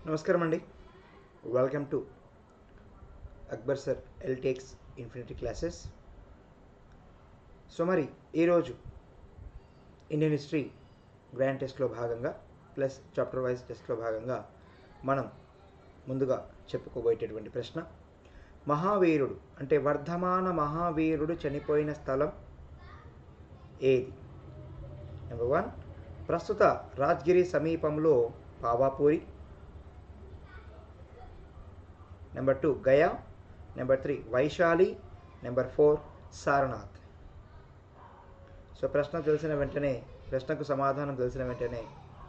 నమస్కారం అండి welcome to Akbar sir LTX infinity classes so మరి ఈరోజు ఇండియన్ హిస్టరీ గ్రాండ్ టెస్ట్లో భాగంగా ప్లస్ చాప్టర్ వైజ్ టెస్ట్లో భాగంగా మనం ముందుగా చెప్పుకోబోయేటటువంటి ప్రశ్న మహావీరుడు అంటే వర్ధమాన మహావీరుడు చనిపోయిన స్థలం ఏది నెంబర్ వన్ ప్రస్తుత రాజ్గిరి సమీపంలో Pavapuri number two Gaya number three Vaishali number four Sarnath so ప్రశ్న తెలిసిన వెంటనే ప్రశ్నకు సమాధానం తెలిసిన వెంటనే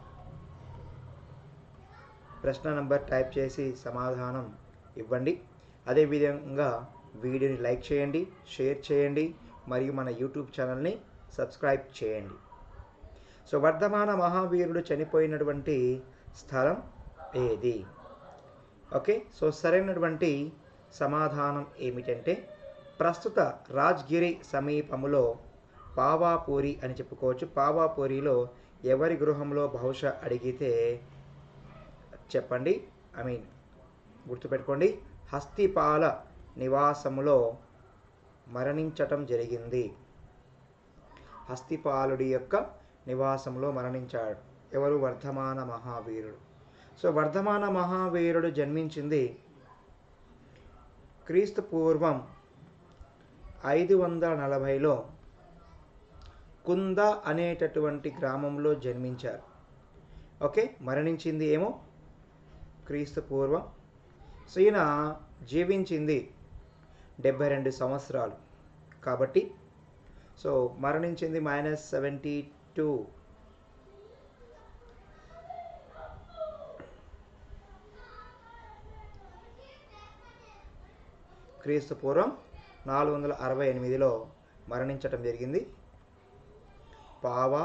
ప్రశ్న నంబర్ టైప్ చేసి సమాధానం ఇవ్వండి అదేవిధంగా వీడియోని లైక్ చేయండి షేర్ చేయండి మరియు మన యూట్యూబ్ ఛానల్ని సబ్స్క్రైబ్ చేయండి సో వర్ధమాన మహావీరుడు చనిపోయినటువంటి స్థలం ఏది ఓకే సో సరైనటువంటి సమాధానం ఏమిటంటే ప్రస్తుత రాజ్గిరి సమీపములో పావాపూరి అని చెప్పుకోవచ్చు పావాపూరిలో ఎవరి గృహంలో బహుశా అడిగితే చెప్పండి ఐ మీన్ గుర్తుపెట్టుకోండి హస్తిపాల నివాసములో మరణించటం జరిగింది హస్తిపాలుడి యొక్క నివాసంలో మరణించాడు ఎవరు వర్ధమాన మహావీరుడు సో వర్ధమాన మహావీరుడు జన్మించింది క్రీస్తు పూర్వం ఐదు వందల నలభైలో కుంద అనేటటువంటి గ్రామంలో జన్మించారు ఓకే మరణించింది ఏమో క్రీస్తు పూర్వం సో ఈయన జీవించింది డెబ్బై రెండు సంవత్సరాలు కాబట్టి సో మరణించింది మైనస్ సెవెంటీ టూ క్రీస్తు పూర్వం నాలుగు వందల అరవై ఎనిమిదిలో మరణించటం జరిగింది పావా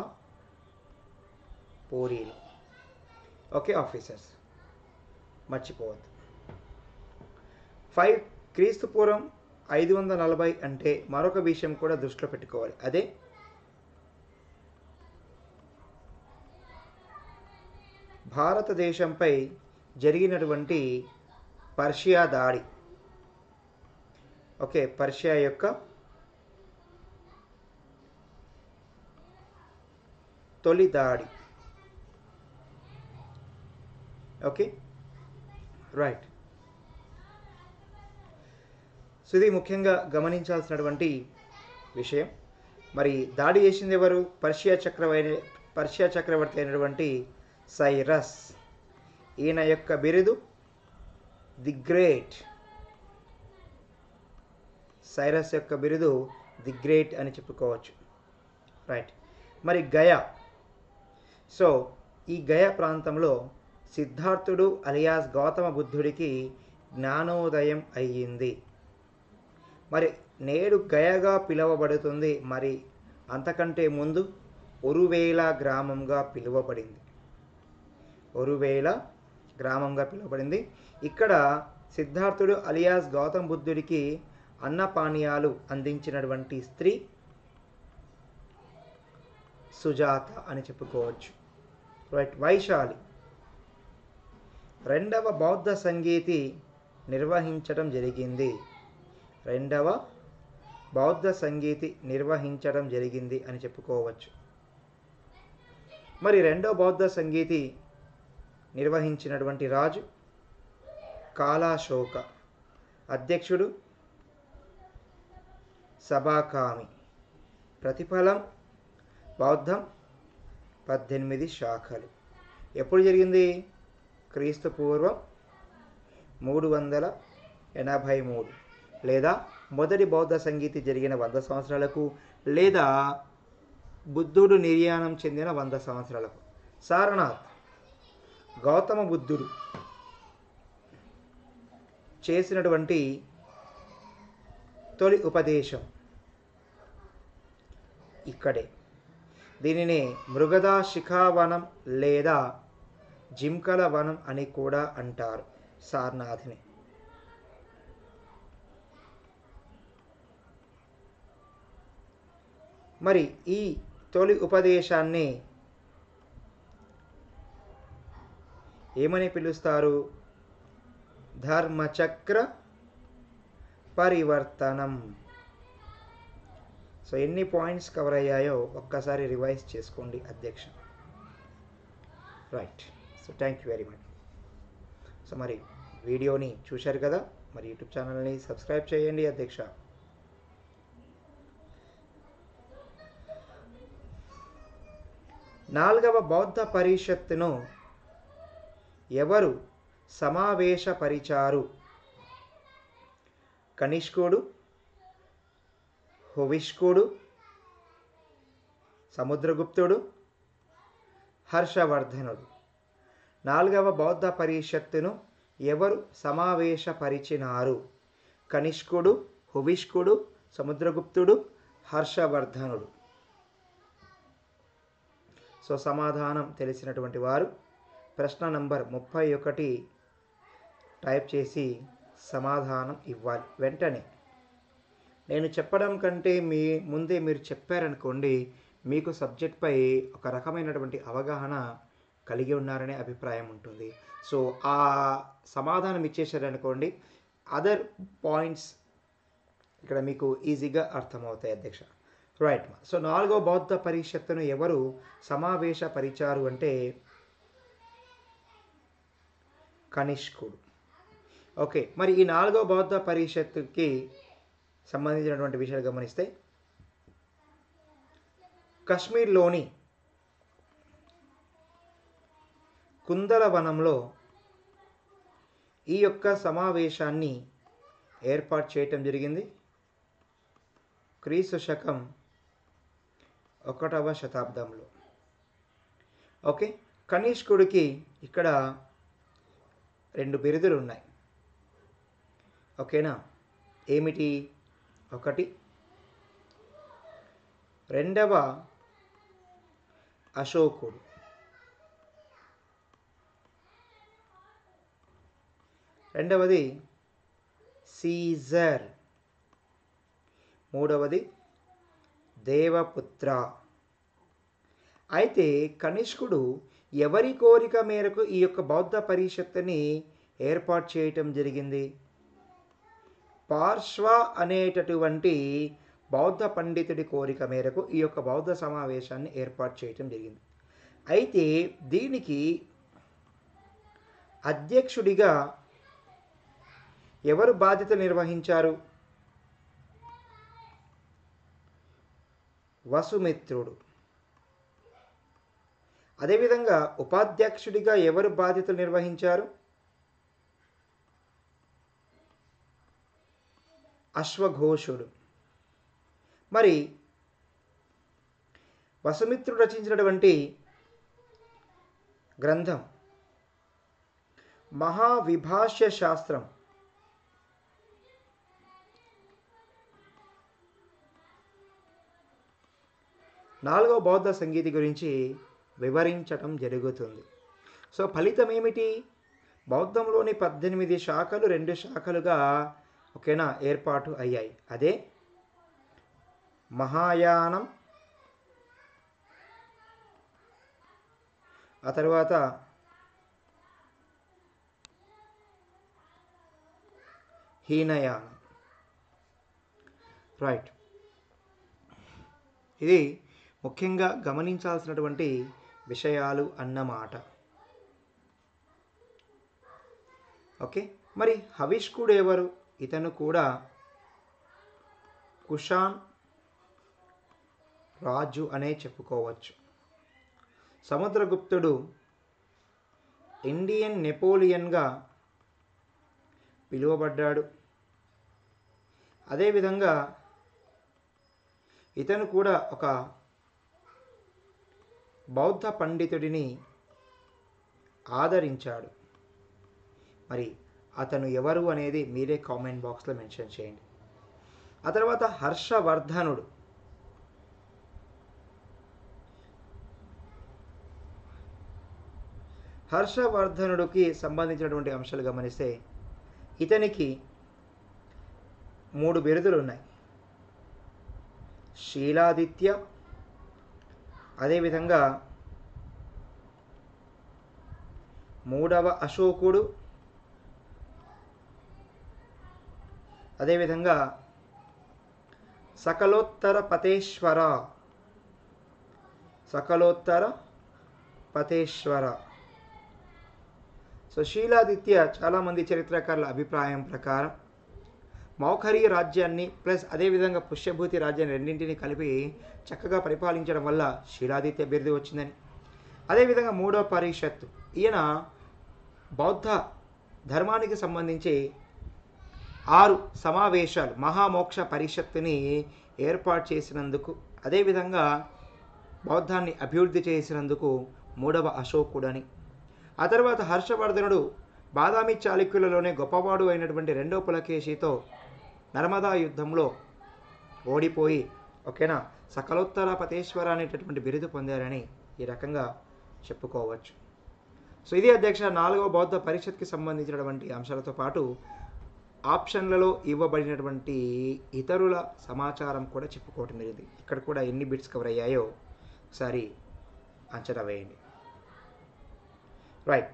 పూరీలు ఓకే ఆఫీసర్స్ మర్చిపోవద్దు ఫైవ్ క్రీస్తు పూర్వం ఐదు వందల నలభై అంటే మరొక విషయం కూడా దృష్టిలో పెట్టుకోవాలి అదే భారతదేశంపై జరిగినటువంటి పర్షియా దాడి ఓకే పర్షియా యొక్క తొలి దాడి ఓకే రైట్ సో ఇది ముఖ్యంగా గమనించాల్సినటువంటి విషయం మరి దాడి చేసింది ఎవరు పర్షియా చక్రవర్తి పర్షియా చక్రవర్తి అయినటువంటి సైరస్ ఈయన యొక్క బిరుదు ది గ్రేట్ సైరస్ యొక్క బిరుదు ది గ్రేట్ అని చెప్పుకోవచ్చు రైట్ మరి గయా సో ఈ గయా ప్రాంతంలో సిద్ధార్థుడు అలియాస్ గౌతమ బుద్ధుడికి జ్ఞానోదయం అయ్యింది మరి నేడు గయగా పిలువబడుతుంది మరి అంతకంటే ముందు ఒరువేల గ్రామంగా పిలువబడింది ఒరువేల గ్రామంగా పిలువబడింది ఇక్కడ సిద్ధార్థుడు అలియాస్ గౌతమ బుద్ధుడికి అన్నపానీయాలు అందించినటువంటి స్త్రీ సుజాత అని చెప్పుకోవచ్చు రైట్ వైశాలి రెండవ బౌద్ధ సంగీతి నిర్వహించడం జరిగింది రెండవ బౌద్ధ సంగీతి నిర్వహించడం జరిగింది అని చెప్పుకోవచ్చు మరి రెండవ బౌద్ధ సంగీతి నిర్వహించినటువంటి రాజు కాలాశోక అధ్యక్షుడు సభాకామి ప్రతిఫలం బౌద్ధం పద్దెనిమిది శాఖలు ఎప్పుడు జరిగింది క్రీస్తు పూర్వం మూడు వందల ఎనభై మూడు లేదా మొదటి బౌద్ధ సంగీతి జరిగిన వంద సంవత్సరాలకు లేదా బుద్ధుడు నిర్యాణం చెందిన వంద సంవత్సరాలకు సారనాథ్ గౌతమ బుద్ధుడు చేసినటువంటి తొలి ఉపదేశం ఇక్కడే దీనిని మృగదా శిఖావనం లేదా జింకల వనం అని కూడా అంటారు సార్నాథ్ని మరి ఈ తొలి ఉపదేశాన్ని ఏమని పిలుస్తారు ధర్మచక్ర పరివర్తనం సో ఎన్ని పాయింట్స్ కవర్ అయ్యాయో ఒక్కసారి రివైజ్ చేసుకోండి అధ్యక్ష right so thank you very much so మరి వీడియోని చూశారు కదా మరి యూట్యూబ్ ఛానల్ని సబ్స్క్రైబ్ చేయండి అధ్యక్ష నాలుగవ బౌద్ధ పరిషత్తును ఎవరు సమావేశపరిచారు కనిష్కుడు హువిష్కుడు సముద్రగుప్తుడు హర్షవర్ధనుడు నాలుగవ బౌద్ధ పరిషత్తును ఎవరు సమావేశపరిచినారు కనిష్కుడు హువిష్కుడు సముద్రగుప్తుడు హర్షవర్ధనుడు సో సమాధానం తెలిసినటువంటి వారు ప్రశ్న నంబర్ ముప్పై ఒకటి టైప్ చేసి సమాధానం ఇవ్వాలి వెంటనే నేను చెప్పడం కంటే మీ ముందే మీరు చెప్పారనుకోండి మీకు సబ్జెక్ట్పై ఒక రకమైనటువంటి అవగాహన కలిగి ఉన్నారనే అభిప్రాయం ఉంటుంది సో ఆ సమాధానం ఇచ్చేసారనుకోండి అదర్ పాయింట్స్ ఇక్కడ మీకు ఈజీగా అర్థమవుతాయి అధ్యక్ష రైట్ సో నాలుగో బౌద్ధ పరిషత్తును ఎవరు సమావేశపరిచారు అంటే కనిష్కుడు ఓకే మరి ఈ నాలుగో బౌద్ధ పరిషత్తుకి సంబంధించినటువంటి విషయాలు గమనిస్తే కశ్మీర్లోని కుందలవనంలో ఈ యొక్క సమావేశాన్ని ఏర్పాటు చేయటం జరిగింది క్రీస్తు శకం ఒకటవ శతాబ్దంలో ఓకే కనిష్కుడికి ఇక్కడ రెండు బిరుదులు ఉన్నాయి ఓకేనా ఏమిటి ఒకటి రెండవ అశోకుడు రెండవది సీజర్ మూడవది దేవపుత్ర అయితే కనిష్కుడు ఎవరి కోరిక మేరకు ఈ యొక్క బౌద్ధ పరిషత్తుని ఏర్పాటు చేయటం జరిగింది పార్శ్వ అనేటటువంటి బౌద్ధ పండితుడి కోరిక మేరకు ఈ యొక్క బౌద్ధ సమావేశాన్ని ఏర్పాటు చేయటం జరిగింది అయితే దీనికి అధ్యక్షుడిగా ఎవరు బాధ్యత నిర్వహించారు వసుమిత్రుడు అదేవిధంగా ఉపాధ్యక్షుడిగా ఎవరు బాధ్యతలు నిర్వహించారు అశ్వఘోషుడు మరి వసుమిత్రుడు రచించినటువంటి గ్రంథం మహావిభాష్య శాస్త్రం నాలుగో బౌద్ధ సంగీతి గురించి వివరించటం జరుగుతుంది సో ఫలితం ఏమిటి బౌద్ధంలోని పద్దెనిమిది శాఖలు రెండు శాఖలుగా ఓకేనా ఏర్పాటు అయ్యాయి అదే మహాయానం ఆ తర్వాత హీనయానం రైట్ ఇది ముఖ్యంగా గమనించాల్సినటువంటి విషయాలు అన్నమాట ఓకే మరి హవిష్కుడు ఎవరు ఇతను కూడా కుషాన్ రాజు అనే చెప్పుకోవచ్చు సముద్రగుప్తుడు ఇండియన్ నెపోలియన్గా పిలువబడ్డాడు అదేవిధంగా ఇతను కూడా ఒక బౌద్ధ పండితుడిని ఆదరించాడు మరి అతను ఎవరు అనేది మీరే కామెంట్ బాక్స్లో మెన్షన్ చేయండి ఆ తర్వాత హర్షవర్ధనుడు హర్షవర్ధనుడికి సంబంధించినటువంటి అంశాలు గమనిస్తే ఇతనికి మూడు బిరుదులు ఉన్నాయి శీలాదిత్య అదేవిధంగా మూడవ అశోకుడు అదేవిధంగా సకలోత్తర పతేశ్వర సకలోత్తర పతేశ్వర సో శీలాదిత్య చాలామంది చరిత్రకారుల అభిప్రాయం ప్రకారం మౌఖరి రాజ్యాన్ని ప్లస్ అదేవిధంగా పుష్యభూతి రాజ్యాన్ని రెండింటిని కలిపి చక్కగా పరిపాలించడం వల్ల శీలాదిత్య బిరుదు వచ్చిందని అదేవిధంగా మూడో పరిషత్తు ఈయన బౌద్ధ ధర్మానికి సంబంధించి ఆరు సమావేశాలు మహామోక్ష పరిషత్తుని ఏర్పాటు చేసినందుకు అదేవిధంగా బౌద్ధాన్ని అభివృద్ధి చేసినందుకు మూడవ అశోకుడని ఆ తర్వాత హర్షవర్ధనుడు బాదామి చాళుక్యులలోనే గొప్పవాడు అయినటువంటి రెండో పులకేశితో నర్మదా యుద్ధంలో ఓడిపోయి ఓకేనా సకలోత్తర పతేశ్వర అనేటటువంటి బిరుదు పొందారని ఈ రకంగా చెప్పుకోవచ్చు సో ఇది అధ్యక్ష నాలుగవ బౌద్ధ పరిషత్కి సంబంధించినటువంటి అంశాలతో పాటు ఆప్షన్లలో ఇవ్వబడినటువంటి ఇతరుల సమాచారం కూడా చెప్పుకోవటం జరిగింది ఇక్కడ కూడా ఎన్ని బిట్స్ కవర్ అయ్యాయో ఒకసారి అంచనా వేయండి రైట్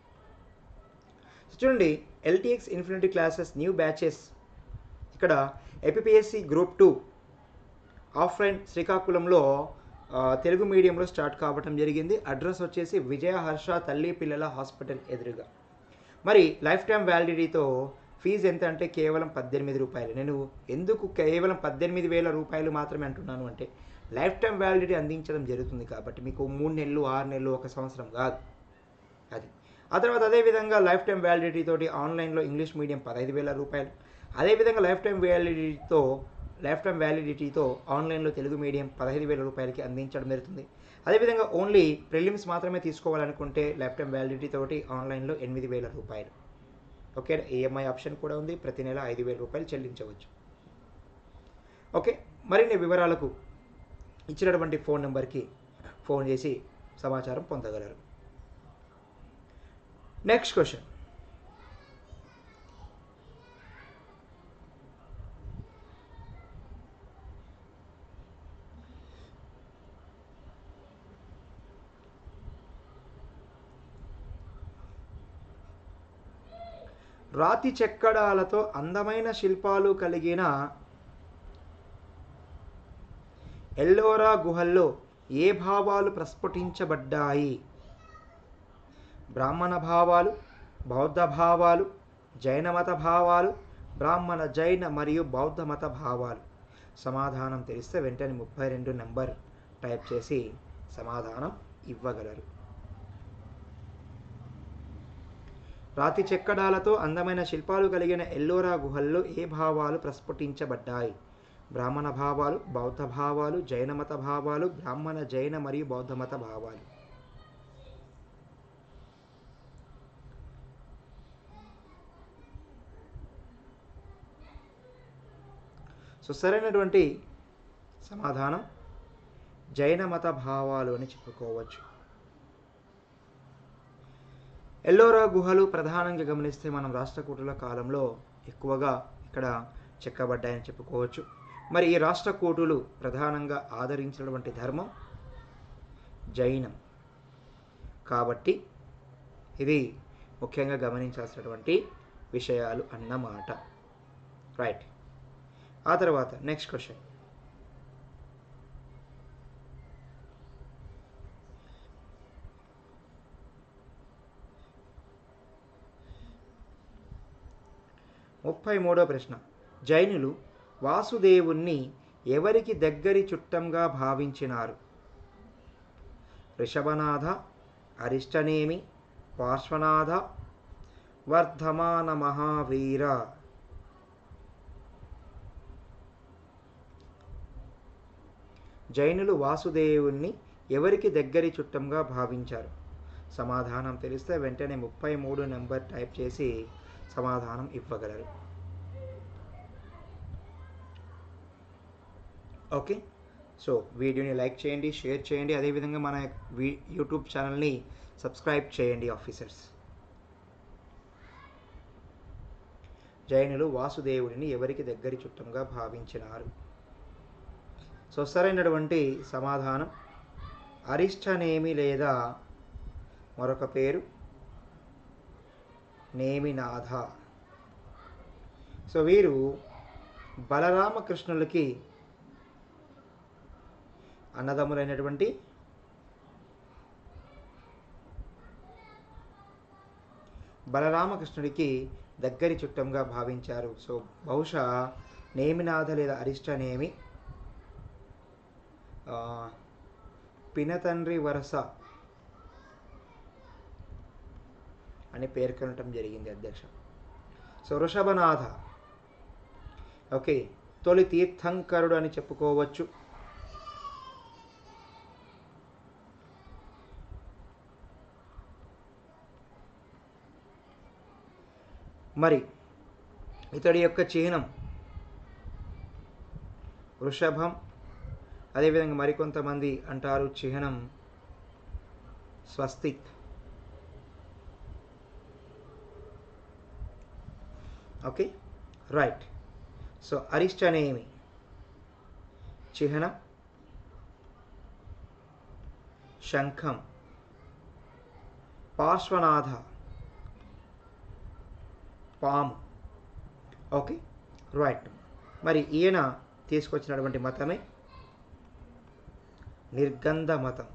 చూడండి LTX infinity classes new batches ఇక్కడ ఏపీఎస్సి గ్రూప్ టూ ఆఫ్లైన్ శ్రీకాకుళంలో ఆ, తెలుగు మీడియంలో స్టార్ట్ కావటం జరిగింది అడ్రస్ వచ్చేసి విజయ హర్ష తల్లి పిల్లల హాస్పిటల్ ఎదురుగా మరి లైఫ్ టైం వ్యాలిడిటీతో ఫీజు ఎంత అంటే కేవలం పద్దెనిమిది రూపాయలు నేను ఎందుకు కేవలం పద్దెనిమిది వేల రూపాయలు మాత్రమే అంటున్నాను అంటే లైఫ్ టైం వ్యాలిడిటీ అందించడం జరుగుతుంది కాబట్టి మీకు మూడు నెలలు ఆరు నెలలు ఒక సంవత్సరం కాదు అది ఆ తర్వాత అదేవిధంగా లైఫ్ టైం వ్యాలిడిటీ తోటి ఆన్లైన్లో ఇంగ్లీష్ మీడియం పదహైదు వేల రూపాయలు అదేవిధంగా లైఫ్ టైం వ్యాలిడిటీతో లైఫ్ టైం వ్యాలిడిటీతో ఆన్లైన్లో తెలుగు మీడియం పదహైదు వేల రూపాయలకి అందించడం జరుగుతుంది అదేవిధంగా ఓన్లీ ప్రిలిమ్స్ మాత్రమే తీసుకోవాలనుకుంటే లైఫ్ టైం వ్యాలిడిటీ తోటి ఆన్లైన్లో ఎనిమిది వేల రూపాయలు ఓకే ఈఎంఐ ఆప్షన్ కూడా ఉంది ప్రతి నెల ఐదు వేల రూపాయలు చెల్లించవచ్చు ఓకే మరిన్ని వివరాలకు ఇచ్చినటువంటి ఫోన్ నెంబర్కి ఫోన్ చేసి సమాచారం పొందగలరు నెక్స్ట్ క్వశ్చన్ రాతి చెక్కడాలతో అందమైన శిల్పాలు కలిగిన ఎల్లోరా గుహల్లో ఏ భావాలు ప్రస్ఫుటించబడ్డాయి బ్రాహ్మణ భావాలు బౌద్ధ భావాలు జైన మత భావాలు బ్రాహ్మణ జైన మరియు బౌద్ధ మత భావాలు సమాధానం తెలిస్తే వెంటనే ముప్పై రెండు నెంబర్ టైప్ చేసి సమాధానం ఇవ్వగలరు రాతి చెక్కడాలతో అందమైన శిల్పాలు కలిగిన ఎల్లోరా గుహల్లో ఏ భావాలు ప్రస్ఫుటించబడ్డాయి బ్రాహ్మణ భావాలు బౌద్ధ భావాలు జైన మత భావాలు బ్రాహ్మణ జైన మరియు బౌద్ధ మత భావాలు సో సరైనటువంటి సమాధానం జైన మత భావాలు అని చెప్పుకోవచ్చు ఎల్లోరా గుహలు ప్రధానంగా గమనిస్తే మనం రాష్ట్రకూటుల కాలంలో ఎక్కువగా ఇక్కడ చెక్కబడ్డాయని చెప్పుకోవచ్చు మరి ఈ రాష్ట్రకూటులు ప్రధానంగా ఆదరించినటువంటి ధర్మం జైనం కాబట్టి ఇది ముఖ్యంగా గమనించాల్సినటువంటి విషయాలు అన్నమాట రైట్ ఆ తర్వాత నెక్స్ట్ క్వశ్చన్ ముప్పై మూడో ప్రశ్న జైనులు వాసుదేవుణ్ణి ఎవరికి దగ్గరి చుట్టంగా భావించినారు ఋషభనాథ అరిష్టనేమి పార్శ్వనాథ వర్ధమాన మహావీర జైనులు వాసుదేవుణ్ణి ఎవరికి దగ్గరి చుట్టంగా భావించారు సమాధానం తెలిస్తే వెంటనే ముప్పై మూడు నెంబర్ టైప్ చేసి సమాధానం ఇవ్వగలరు ఓకే సో వీడియోని లైక్ చేయండి షేర్ చేయండి అదేవిధంగా మన వీ యూట్యూబ్ ఛానల్ని సబ్స్క్రైబ్ చేయండి ఆఫీసర్స్ జైనులు వాసుదేవుడిని ఎవరికి దగ్గరి చుట్టంగా భావించినారు సో సరైనటువంటి సమాధానం అరిష్టనేమి లేదా మరొక పేరు నేమినాథ సో వీరు బలరామకృష్ణులకి అన్నదమ్ములైనటువంటి బలరామకృష్ణుడికి దగ్గరి చుట్టంగా భావించారు సో బహుశా నేమినాథ లేదా అరిష్టనేమి ఆ, పినతండ్రి వరస అని పేర్కొనటం జరిగింది అధ్యక్ష సో వృషభనాథ ఓకే తొలి తీర్థంకరుడు అని చెప్పుకోవచ్చు మరి ఇతడి యొక్క చిహ్నం వృషభం అదేవిధంగా మరికొంతమంది అంటారు చిహ్నం స్వస్తిక్ okay right so Arishtanemi చిహ్నం శంఖం పార్శ్వనాథ పాము ఓకే రైట్ మరి ఈయన తీసుకొచ్చినటువంటి మతమే నిర్గంధ మతం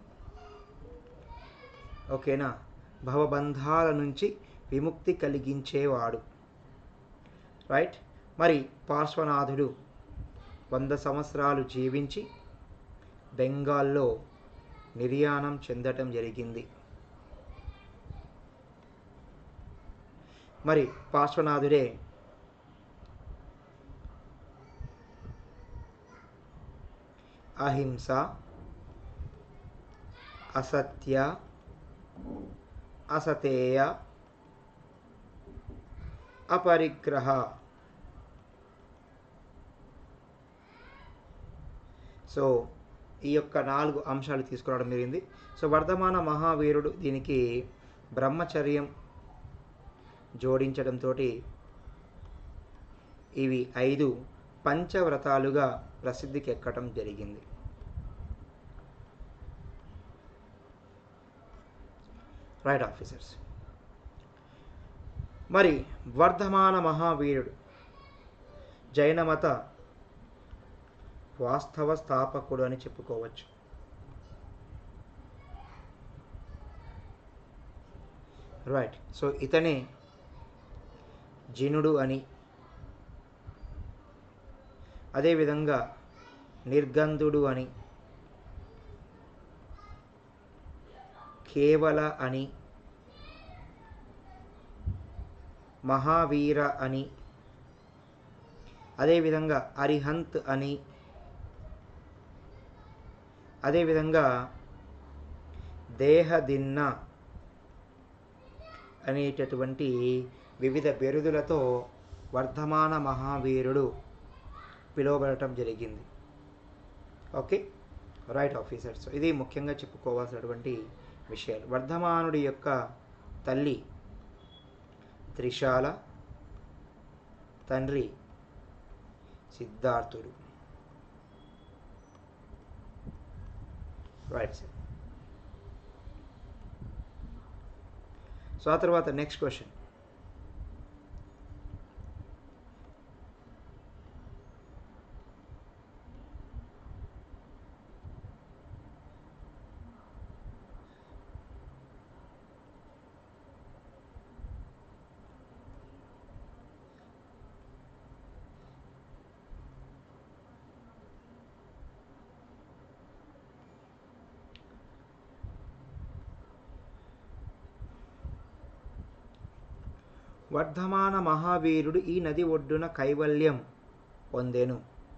ఓకేనా భవబంధాల నుంచి విముక్తి కలిగించేవాడు రైట్ మరి పార్శ్వనాథుడు వంద సంవత్సరాలు జీవించి బెంగాల్లో నిర్యాణం చెందటం జరిగింది మరి పార్శ్వనాథుడే అహింస అసత్య అసతేయ అపరిగ్రహ సో ఈ యొక్క నాలుగు అంశాలు తీసుకురావడం జరిగింది సో వర్ధమాన మహావీరుడు దీనికి బ్రహ్మచర్యం జోడించడంతో ఇవి ఐదు పంచవ్రతాలుగా ప్రసిద్ధికి ఎక్కడం జరిగింది రైట్ ఆఫీసర్స్ మరి వర్ధమాన మహావీరుడు జైనమత వాస్తవ స్థాపకుడు అని చెప్పుకోవచ్చు రైట్ సో ఇతనే జినుడు అని అదేవిధంగా నిర్గంధుడు అని కేవల అని మహావీర అని అదేవిధంగా అరిహంత్ అని అదేవిధంగా దేహదిన్న అనేటటువంటి వివిధ బిరుదులతో వర్ధమాన మహావీరుడు పిలువబడటం జరిగింది ఓకే రైట్ ఆఫీసర్స్ ఇది ముఖ్యంగా చెప్పుకోవాల్సినటువంటి విషయాలు వర్ధమానుడి యొక్క తల్లి త్రిశాల తండ్రి సిద్ధార్థుడు రైట్ సార్ సో ఆ తర్వాత నెక్స్ట్ క్వశ్చన్ వర్ధమాన మహావీరుడు ఈ నది ఒడ్డున కైవల్యం పొందెను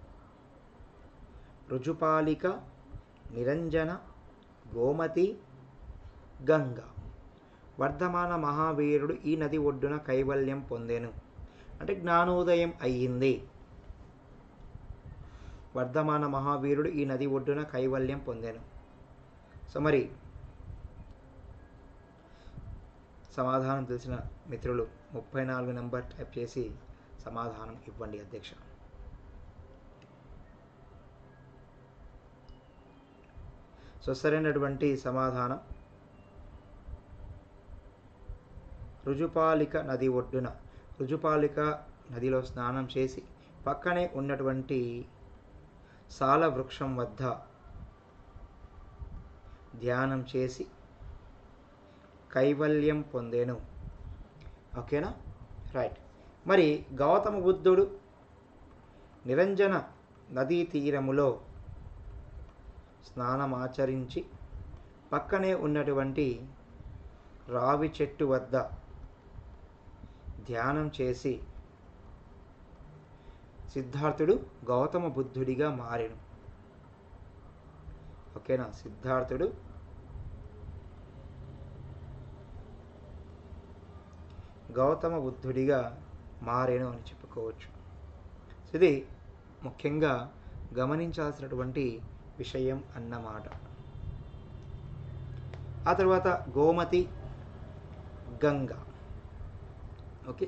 రుజుపాలిక నిరంజన గోమతి గంగ వర్ధమాన మహావీరుడు ఈ నది ఒడ్డున కైవల్యం పొందెను అంటే జ్ఞానోదయం అయ్యింది వర్ధమాన మహావీరుడు ఈ నది ఒడ్డున కైవల్యం పొందెను సో మరి సమాధానం తెలిసిన మిత్రులు ముప్పై నాలుగు నెంబర్ టైప్ చేసి సమాధానం ఇవ్వండి అధ్యక్ష సో సరైనటువంటి సమాధానం రుజుపాలిక నది ఒడ్డున రుజుపాలిక నదిలో స్నానం చేసి పక్కనే ఉన్నటువంటి సాల వృక్షం వద్ద ధ్యానం చేసి కైవల్యం పొందేను ఓకేనా రైట్ మరి గౌతమ బుద్ధుడు నిరంజన నదీ తీరములో స్నానమాచరించి పక్కనే ఉన్నటువంటి రావి చెట్టు వద్ద ధ్యానం చేసి సిద్ధార్థుడు గౌతమ బుద్ధుడిగా మారెను ఓకేనా సిద్ధార్థుడు గౌతమ బుద్ధుడిగా మారేను అని చెప్పుకోవచ్చు సో ఇది ముఖ్యంగా గమనించాల్సినటువంటి విషయం అన్నమాట ఆ తర్వాత గోమతి గంగ ఓకే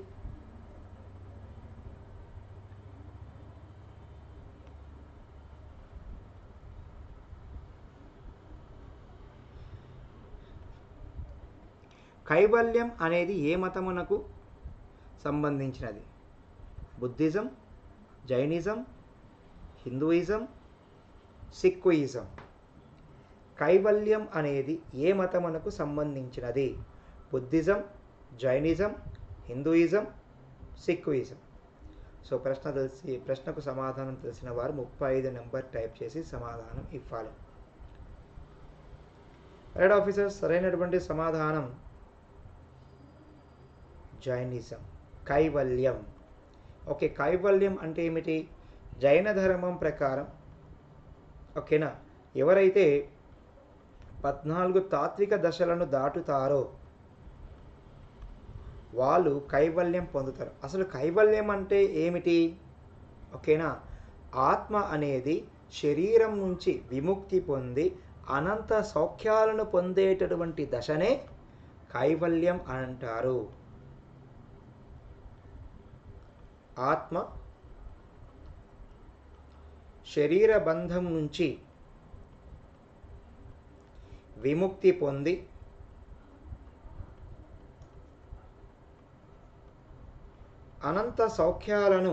కైవల్యం అనేది ఏ మతమునకు సంబంధించినది బుద్ధిజం జైనిజం హిందూయిజం సిక్కుయిజం కైవల్యం అనేది ఏ మతమునకు సంబంధించినది Buddhism Jainism Hinduism Sikhism so ప్రశ్న తెలిసి ప్రశ్నకు సమాధానం తెలిసిన వారు ముప్పై ఐదు నెంబర్ టైప్ చేసి సమాధానం ఇవ్వాలి రైడ్ ఆఫీసర్ సరైనటువంటి సమాధానం జైనిజం కైవల్యం ఓకే కైవల్యం అంటే ఏమిటి జైన ధర్మం ప్రకారం ఓకేనా ఎవరైతే పద్నాలుగు తాత్విక దశలను దాటుతారో వాళ్ళు కైవల్యం పొందుతారు అసలు కైవల్యం అంటే ఏమిటి ఓకేనా ఆత్మ అనేది శరీరం నుంచి విముక్తి పొంది అనంత సౌఖ్యాలను పొందేటటువంటి దశనే కైవల్యం అంటారు ఆత్మ శరీర బంధం నుంచి విముక్తి పొంది అనంత సౌఖ్యాలను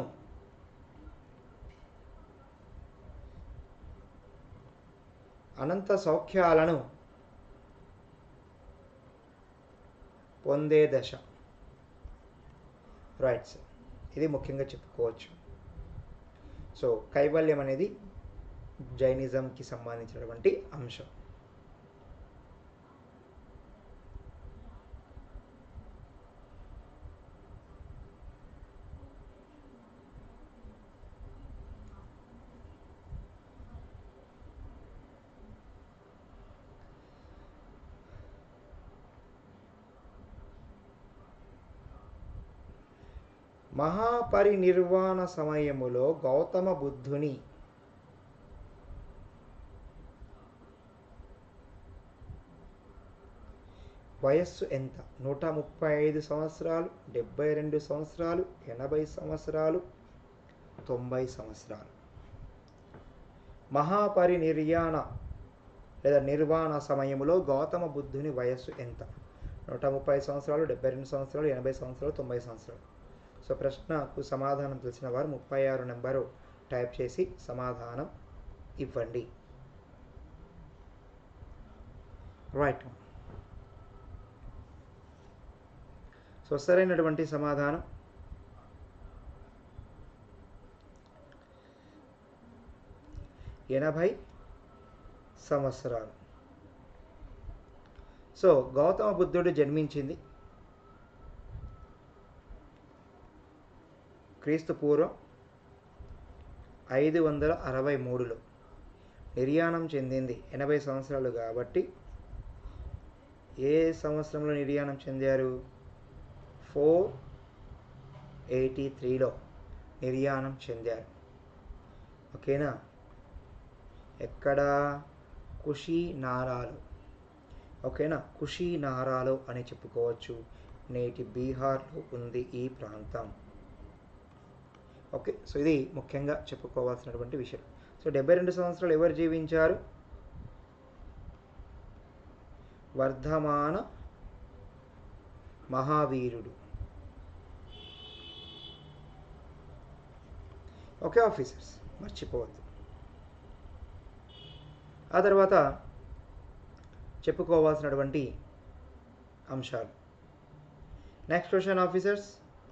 అనంత సౌఖ్యాలను పొందే దశ రైట్ సార్ ఇది ముఖ్యంగా చెప్పుకోవచ్చు సో కైవల్యం అనేది జైనిజంకి సంబంధించినటువంటి అంశం మహాపరినిర్వాణ సమయములో గౌతమ బుద్ధుని వయస్సు ఎంత నూట ముప్పై ఐదు సంవత్సరాలు డెబ్బై రెండు సంవత్సరాలు ఎనభై సంవత్సరాలు తొంభై సంవత్సరాలు మహాపరినిర్యాణ లేదా నిర్వాణ సమయంలో గౌతమ బుద్ధుని వయస్సు ఎంత నూట ముప్పై సంవత్సరాలు డెబ్బై రెండు సంవత్సరాలు ఎనభై సంవత్సరాలు తొంభై సంవత్సరాలు సో ప్రశ్నకు సమాధానం తెలిసిన వారు ముప్పై ఆరు నెంబరు టైప్ చేసి సమాధానం ఇవ్వండి రైట్ సో సరైనటువంటి సమాధానం ఎనభై సంవత్సరాలు సో గౌతమ బుద్ధుడు జన్మించింది క్రీస్తు పూర్వం ఐదు వందల అరవై మూడులో నిర్యాణం చెందింది ఎనభై సంవత్సరాలు కాబట్టి ఏ సంవత్సరంలో నిర్యాణం చెందారు ఫోర్ ఎయిటీ త్రీలో నిర్యాణం చెందారు ఓకేనా ఎక్కడ కుషీ నారాలో ఓకేనా కుషీ నారాలో అని చెప్పుకోవచ్చు నేటి బీహార్లో ఉంది ఈ ప్రాంతం ఓకే సో ఇది ముఖ్యంగా చెప్పుకోవాల్సినటువంటి విషయం సో డెబ్బై రెండు సంవత్సరాలు ఎవరు జీవించారు వర్ధమాన మహావీరుడు ఓకే ఆఫీసర్స్ మర్చిపోవద్దు ఆ తర్వాత చెప్పుకోవాల్సినటువంటి అంశాలు నెక్స్ట్ క్వశ్చన్ ఆఫీసర్స్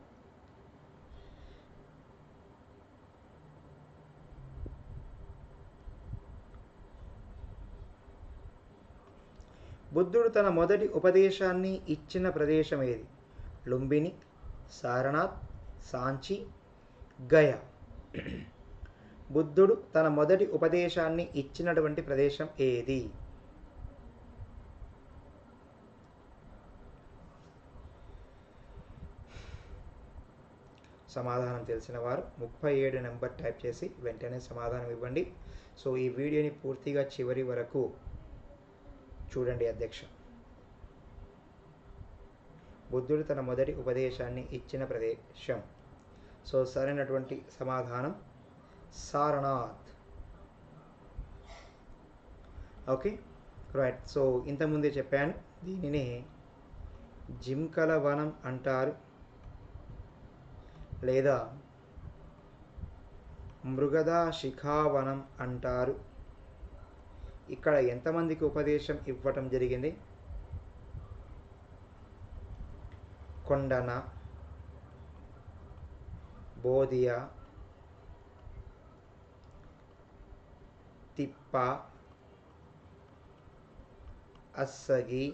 బుద్ధుడు తన మొదటి ఉపదేశాన్ని ఇచ్చిన ప్రదేశం ఏది లుంబిని సారనాథ్ సాంచి గయా బుద్ధుడు తన మొదటి ఉపదేశాన్ని ఇచ్చినటువంటి ప్రదేశం ఏది సమాధానం తెలిసిన వారు ముప్పై ఏడు నెంబర్ టైప్ చేసి వెంటనే సమాధానం ఇవ్వండి సో ఈ వీడియోని పూర్తిగా చివరి వరకు చూడండి అధ్యక్ష బుద్ధుడు తన మొదటి ఉపదేశాన్ని ఇచ్చిన ప్రదేశం సో సరైనటువంటి సమాధానం సారనాథ్ ఓకే రైట్ సో ఇంతకుముందే చెప్పాను దీనిని జింకల వనం అంటారు లేదా మృగదా శిఖావనం అంటారు ఇక్కడ ఎంతమందికి ఉపదేశం ఇవ్వటం జరిగింది కొండన బోధియ తిప్ప అస్సగి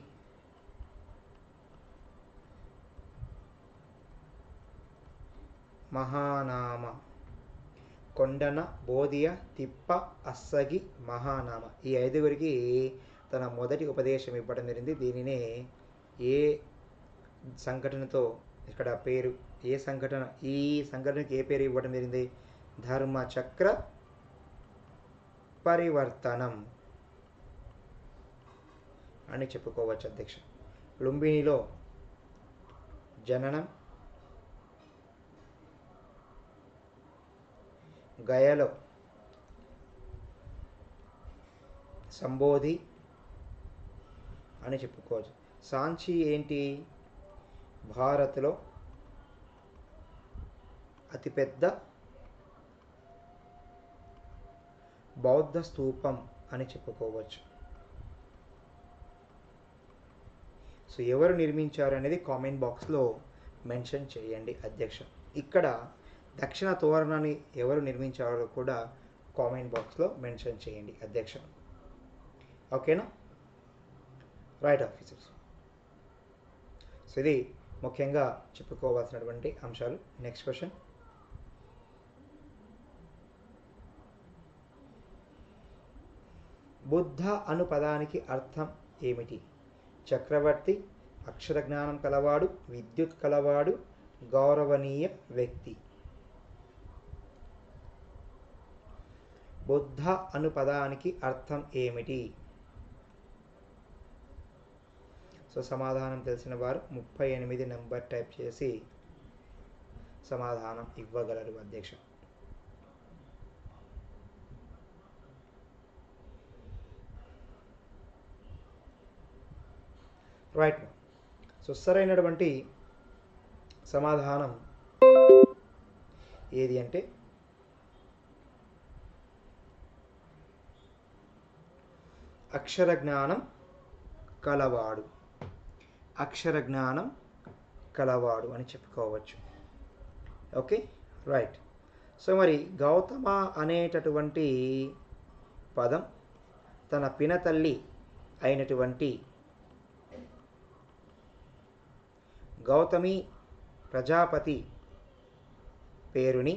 మహానామ కొండన బోధియ తిప్ప అస్సగి మహానామ ఈ ఐదుగురికి తన మొదటి ఉపదేశం ఇవ్వడం జరిగింది దీనినే ఏ సంఘటనతో ఇక్కడ పేరు ఏ సంఘటన ఈ సంఘటనకి ఏ పేరు ఇవ్వడం జరిగింది ధర్మచక్ర పరివర్తనం అని చెప్పుకోవచ్చు అధ్యక్ష లుంబినిలో జననం గయలో సంబోధి అని చెప్పుకోవచ్చు సాంచి ఏంటి భారత్లో అతిపెద్ద బౌద్ధ స్తూపం అని చెప్పుకోవచ్చు సో ఎవరు నిర్మించారు అనేది కామెంట్ బాక్స్లో మెన్షన్ చేయండి అధ్యక్ష ఇక్కడ దక్షిణ తోరణాన్ని ఎవరు నిర్మించారో కూడా కామెంట్ బాక్స్లో మెన్షన్ చేయండి అధ్యక్ష ఓకేనా రైట్ ఆఫీసర్స్ సో ఇది ముఖ్యంగా చెప్పుకోవాల్సినటువంటి అంశాలు నెక్స్ట్ క్వశ్చన్ బుద్ధ అను పదానికి అర్థం ఏమిటి చక్రవర్తి అక్షర జ్ఞానం కలవాడు విద్యుత్ కలవాడు గౌరవనీయ వ్యక్తి బుద్ధ అను పదానికి అర్థం ఏమిటి సో సమాధానం తెలిసిన వారు ముప్పై ఎనిమిది నెంబర్ టైప్ చేసి సమాధానం ఇవ్వగలరు అధ్యక్ష రైట్ సో సరైనటువంటి సమాధానం ఏది అంటే అక్షర జ్ఞానం కలవాడు అక్షర జ్ఞానం కలవాడు అని చెప్పుకోవచ్చు ఓకే రైట్ సో మరి గౌతమ అనేటటువంటి పదం తన పినతల్లి అయినటువంటి గౌతమి ప్రజాపతి పేరుని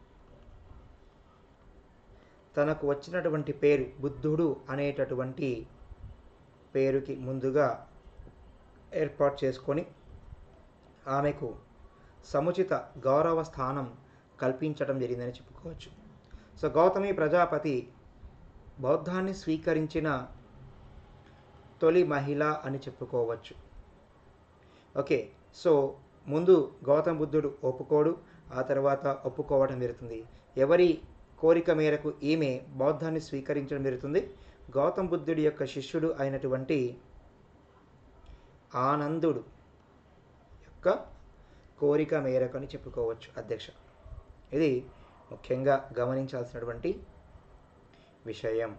తనకు వచ్చినటువంటి పేరు బుద్ధుడు అనేటటువంటి పేరుకి ముందుగా ఏర్పాటు చేసుకొని ఆమెకు సముచిత గౌరవ స్థానం కల్పించడం జరిగిందని చెప్పుకోవచ్చు సో గౌతమి ప్రజాపతి బౌద్ధాన్ని స్వీకరించిన తొలి మహిళ అని చెప్పుకోవచ్చు ఓకే సో ముందు గౌతమ బుద్ధుడు ఒప్పుకోడు ఆ తర్వాత ఒప్పుకోవడం జరుగుతుంది ఎవరి కోరిక మేరకు ఈమె బౌద్ధాన్ని స్వీకరించడం జరుగుతుంది గౌతమ బుద్ధుడి యొక్క శిష్యుడు అయినటువంటి ఆనందుడు యొక్క కోరిక మేరకు అని చెప్పుకోవచ్చు అధ్యక్ష ఇది ముఖ్యంగా గమనించాల్సినటువంటి విషయం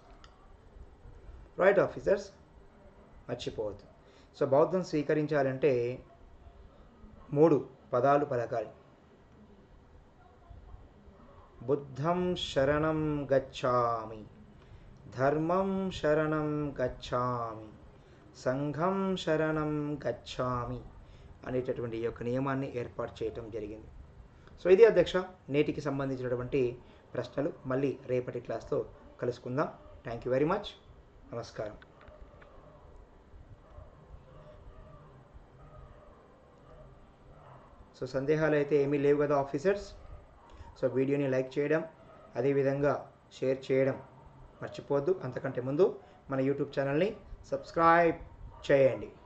రైట్ ఆఫీసర్స్ మర్చిపోవద్దు సో బౌద్ధం స్వీకరించాలంటే మూడు పదాలు పలకాలి బుద్ధం శరణం గచ్చామి ధర్మం శరణం గచ్చామి సంఘం శరణం గచ్చామి అనేటటువంటి ఈ యొక్క నియమాన్ని ఏర్పాటు చేయటం జరిగింది సో ఇది అధ్యక్ష నేటికి సంబంధించినటువంటి ప్రశ్నలు మళ్ళీ రేపటి క్లాస్లో కలుసుకుందాం థ్యాంక్ యూ వెరీ మచ్ నమస్కారం సో సందేహాలు అయితే ఏమీ లేవు కదా ఆఫీసర్స్ సో వీడియోని లైక్ చేయడం అదేవిధంగా షేర్ చేయడం మర్చిపోవద్దు అంతకంటే ముందు మన యూట్యూబ్ ఛానల్ని సబ్స్క్రైబ్ చేయండి